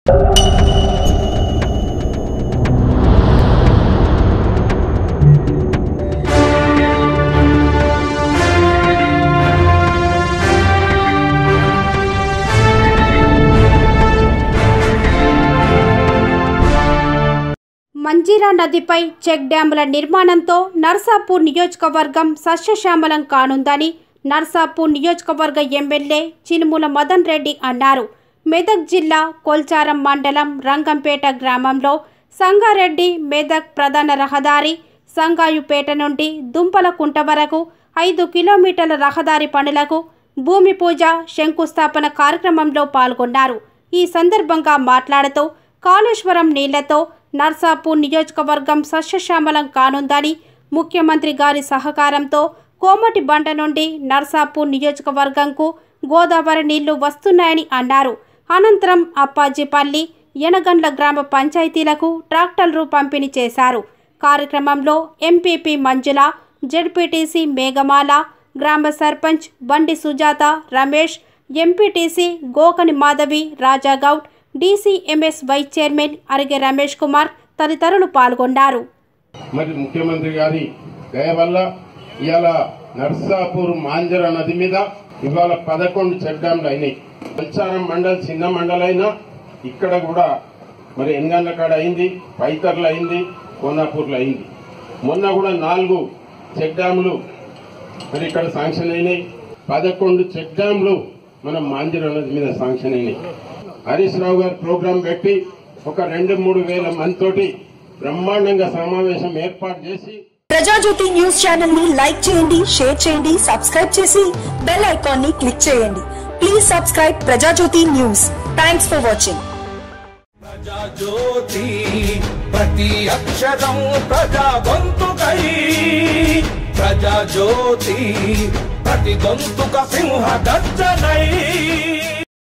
మంజీరా నదిపై చెక్ డ్యాముల నిర్మాణంతో నర్సాపూర్ నియోజకవర్గం సస్యశ్యామలం కానుందని నర్సాపూర్ నియోజకవర్గ ఎమ్మెల్యే చిలుముల మదన్ రెడ్డి అన్నారు మెదక్ జిల్లా కొల్చారం మండలం రంగంపేట గ్రామంలో సంగారెడ్డి మెదక్ ప్రధాన రహదారి సంగాయుపేట నుండి దుంపలకుంట వరకు ఐదు కిలోమీటర్ల రహదారి పనులకు భూమి పూజ శంకుస్థాపన కార్యక్రమంలో పాల్గొన్నారు ఈ సందర్భంగా మాట్లాడుతూ కాళేశ్వరం నీళ్లతో నర్సాపూర్ నియోజకవర్గం సస్యశ్యామలం కానుందని ముఖ్యమంత్రి గారి సహకారంతో కోమటి బండ నుండి నర్సాపూర్ నియోజకవర్గంకు గోదావరి నీళ్లు వస్తున్నాయని అన్నారు అనంతరం అప్పాజీపల్లి యనగండ్ల గ్రామ పంచాయతీలకు ట్రాక్టర్లు పంపిణీ చేశారు కార్యక్రమంలో ఎంపీపీ మంజుల జడ్పీటీసీ మేఘమాల గ్రామ sarpanch Bandi Sujatha Ramesh MPTC Gokani Madhavi Rajagoud DCMS vice chairman Arige Ramesh Kumar తదితరులు పాల్గొన్నారు మరి ముఖ్యమంత్రి గారి దయ వల్ల ఇవాళ నర్సాపూర్ మాంజర నది మీద ఇవాళ పదకొండు చెక్ డ్యాంలు అయినాయి పంచారం మండల్ చిన్న మండలైనా ఇక్కడ కూడా మరి ఎన్గండ్ల కాడ అయింది పైతర్లు అయింది కోనాపూర్లో అయింది మొన్న కూడా నాలుగు చెక్ డ్యాములు మరి ఇక్కడ శాంక్షన్ అయినాయి పదకొండు చెక్ డ్యాంలు మనం మాంజర నది మీద శాంక్షన్ అయినాయి హరీష్ రావు గారు ప్రోగ్రాం పెట్టి ఒక రెండు మూడు వేల మంది తోటి బ్రహ్మాండంగా సమావేశం ఏర్పాటు చేసి ప్రజాజ్యోతి న్యూస్ ఛానల్ ని లైక్ చేయండి షేర్ చేయండి సబ్స్క్రైబ్ చేసి బెల్ ఐకాన్ ని క్లిక్ చేయండి please subscribe Prajajyothi news thanks for watching Prajajyothi ప్రతి అక్షరం ప్రజా గొంతుకై ప్రజాజ్యోతి ప్రతి గొంతుక సింహ గర్జనై